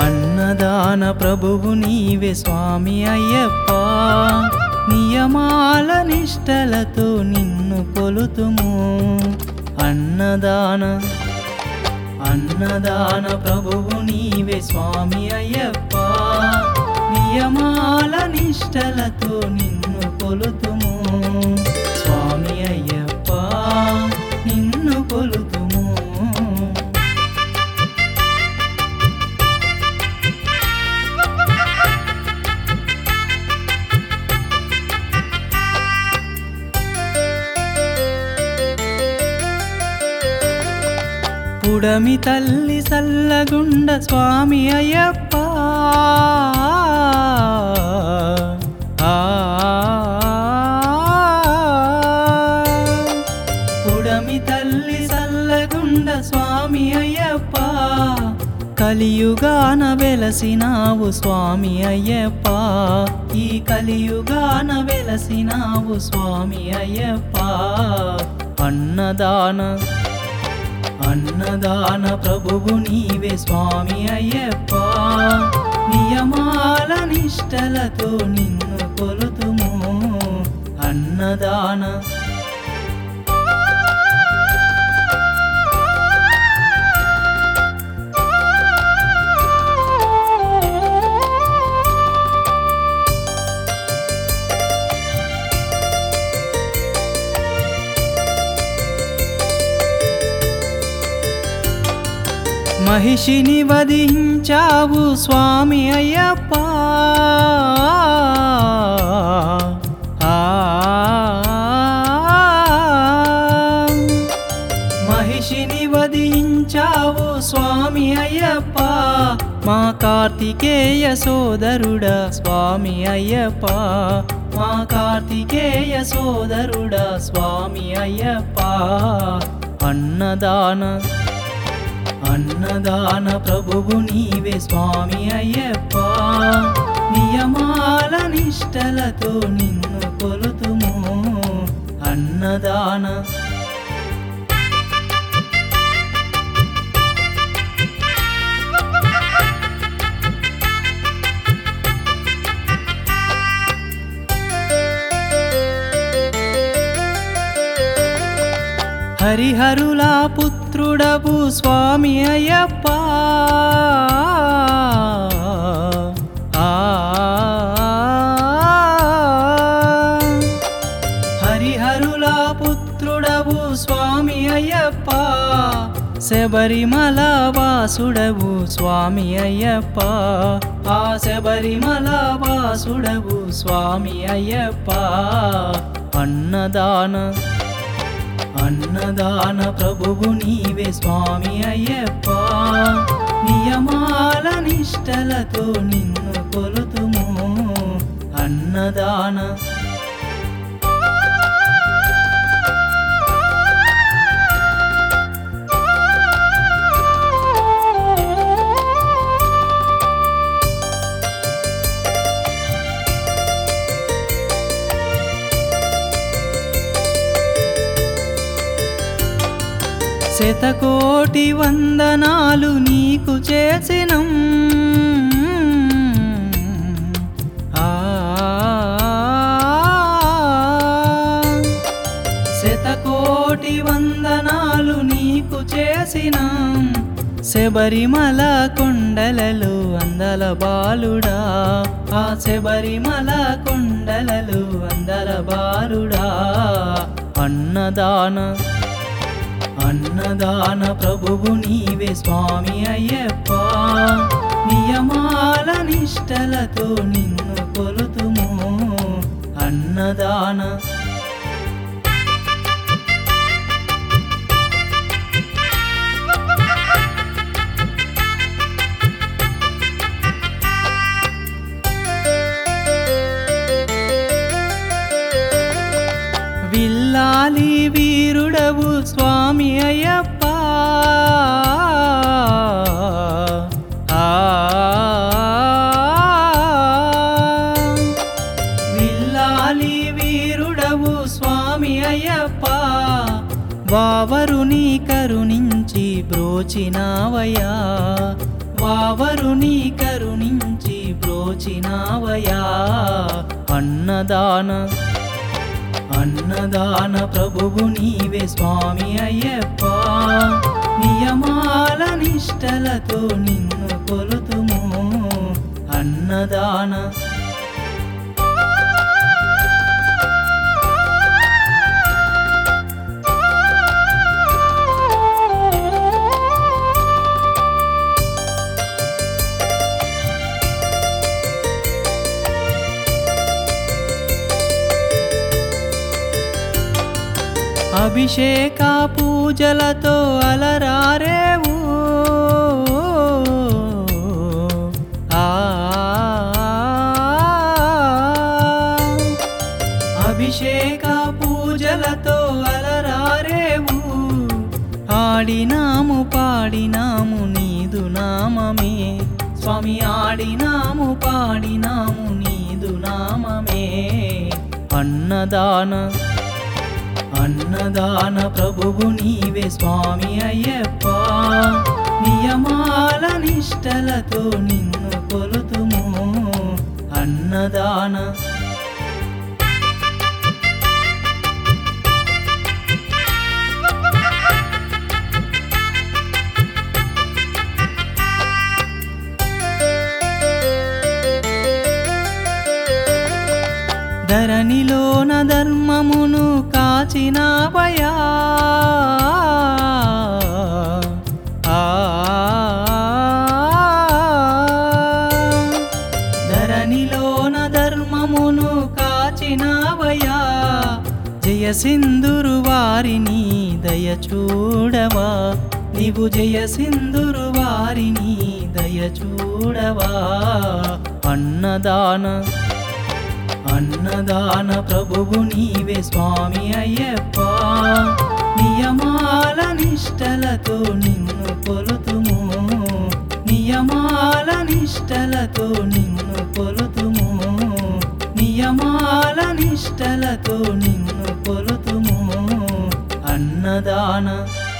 అన్నదాన ప్రభువు నీవే స్వామి అయ్యప్ప నియమాల నిష్టలతో నిన్ను కొలుతుము అన్నదాన అన్నదాన ప్రభువు నీవే స్వామి అయ్యప్ప నియమాల నిష్టలతో నిన్ను కొలుతుము స్వామి అయ్యప్ప నిన్ను కొలుతుము పుడమి తల్లి సల్లగుండ స్వామి అయ్యప్ప ఆ. పుడమి తల్లి సల్లగుండ స్వామి అయ్యప్ప కలియుగాన వెలసినావు స్వామి అయ్యప్ప ఈ కలియుగాన వెలసినావు స్వామి అయ్యప్ప అన్నదాన అన్నదాన ప్రభువు నీవే స్వామి అయ్యప్ప నియమాల నిష్టలతో నిన్ను కొలుతుము అన్నదాన మహిషిని వధించావు స్వామి అయ్యప్ప ఆ. మహిషిని వధించావు స్వామి అయ్యప్ప మా కార్తికేయ సోదరుడా స్వామి అయ్యప్ప మా కార్తికేయ సోదరుడా స్వామి అయ్యప్ప అన్నదాన అన్నదాన ప్రభువు నీవే స్వామి అయ్యప్ప నియమాల నిష్టలతో నిన్ను కొలుతుము అన్నదాన హరిహరుల పుత్రుడవు స్వామి అయ్యప్ప ఆ. హరిహరుల పుత్రుడవు స్వామి అయ్యప్ప శబరిమల వాసుడవు స్వామి అయ్యప్ప ఆ శబరిమల వాసుడవు స్వామి అయ్యప్ప అన్నదాన అన్నదాన ప్రభువు నీవే స్వామి అయ్యప్ప నియమాల నిష్టలతో నిన్ను కొలుతుము అన్నదాన శతకోటి వందనాలు నీకు చేసినం ఆ. శతకోటి వందనాలు నీకు చేసినాం శబరిమల కొండలలో అందల బాలుడా ఆ శబరిమల కొండలలో అందల బాలుడా అన్నదాన అన్నదాన ప్రభువు నీవే స్వామి అయ్యప్ప నియమాల నిష్టలతో నిన్ను కొలుతుము అన్నదాన విల్లాలి వీరుడవు స్వామి అయ్యప్ప ఆ. విల్లాలి వీరుడవు స్వామి అయ్యప్ప వావరుని కరుణించి బ్రోచినావయ్యా వావరుని కరుణించి బ్రోచినావయా అన్నదాన అన్నదాన ప్రభువు నీవే స్వామి అయ్యప్ప నియమాల నిష్టలతో నిన్ను కొలుతుము అన్నదాన అభిషేక పూజలతో అలరారేవు ఆ అభిషేక పూజలతో అలరారేవు ఆడినాము పాడినాము నీదు నామమే స్వామి ఆడినాము పాడినాము నీదు నామమే అన్నదాన అన్నదాన ప్రభువు నీవే స్వామి అయ్యప్ప నియమాల నిష్టలతో నిన్ను కొలుతుము అన్నదాన ధరణిలోన ధర్మమును కాచినావయా ఆ. ధరణిలోన ధర్మమును కాచినావయా జయ సింధురు వారిని దయ చూడవా నీవు జయ సింధురు వారిని దయ చూడవా అన్నదాన అన్నదాన ప్రభువు నీవే స్వామి అయ్యప్ప నియమాల నిష్టలతో నిన్ను కొలుతుము నియమాల నిష్టలతో నిన్ను కొలుతుము నియమాల నిష్టలతో నిన్ను కొలుతుము అన్నదాన